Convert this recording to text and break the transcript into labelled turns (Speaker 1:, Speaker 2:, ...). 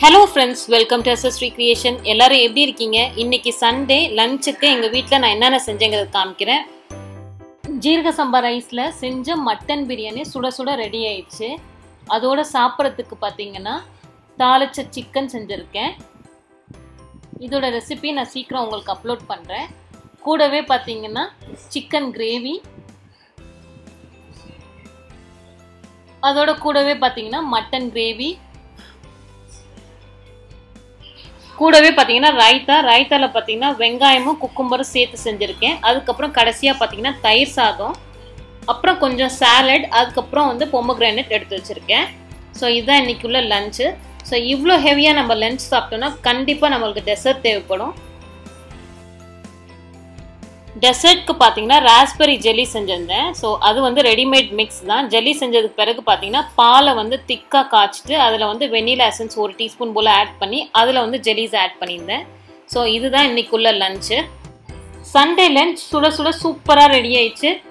Speaker 1: hello friends welcome to SSree creation எல்லாரும் எப்படி இருக்கீங்க இன்னைக்கு சண்டே லஞ்சுக்கு எங்கள் வீட்டில் நான் என்னென்ன செஞ்சேங்கிறத காமிக்கிறேன் ஜீரக சம்பா ரைஸில் செஞ்ச மட்டன் பிரியாணி சுட சுட ரெடி ஆயிடுச்சு அதோட சாப்பிட்றதுக்கு பார்த்தீங்கன்னா தாளிச்ச சிக்கன் செஞ்சுருக்கேன் இதோட ரெசிபி நான் சீக்கிரம் உங்களுக்கு அப்லோட் பண்ணுறேன் கூடவே பார்த்தீங்கன்னா சிக்கன் கிரேவி அதோட கூடவே பார்த்தீங்கன்னா மட்டன் கிரேவி கூடவே பார்த்தீங்கன்னா ரைத்தா ரைத்தாவில் பார்த்தீங்கன்னா வெங்காயமும் குக்கும்பரும் சேர்த்து செஞ்சுருக்கேன் அதுக்கப்புறம் கடைசியாக பார்த்தீங்கன்னா தயிர் சாதம் அப்புறம் கொஞ்சம் சாலட் அதுக்கப்புறம் வந்து பொம்மக்ரானட் எடுத்து வச்சுருக்கேன் ஸோ இதுதான் இன்றைக்குள்ள லஞ்சு ஸோ இவ்வளோ ஹெவியாக நம்ம லஞ்ச் சாப்பிட்டோம்னா கண்டிப்பாக நம்மளுக்கு டெசர்ட் தேவைப்படும் டெசர்ட்க்கு பார்த்தீங்கன்னா ராஸ்பெரி ஜெல்லி செஞ்சுருந்தேன் ஸோ அது வந்து ரெடிமேட் மிக்ஸ் தான் ஜெல்லி செஞ்சதுக்கு பிறகு பார்த்தீங்கன்னா பாலை வந்து திக்காக காய்ச்சிட்டு அதில் வந்து வெனிலா எசன்ஸ் ஒரு டீஸ்பூன் போல் ஆட் பண்ணி அதில் வந்து ஜெல்லிஸ் ஆட் பண்ணியிருந்தேன் ஸோ இதுதான் இன்னைக்குள்ள லஞ்சு சண்டே லஞ்ச் சுட சுட சூப்பராக ரெடி ஆயிடுச்சு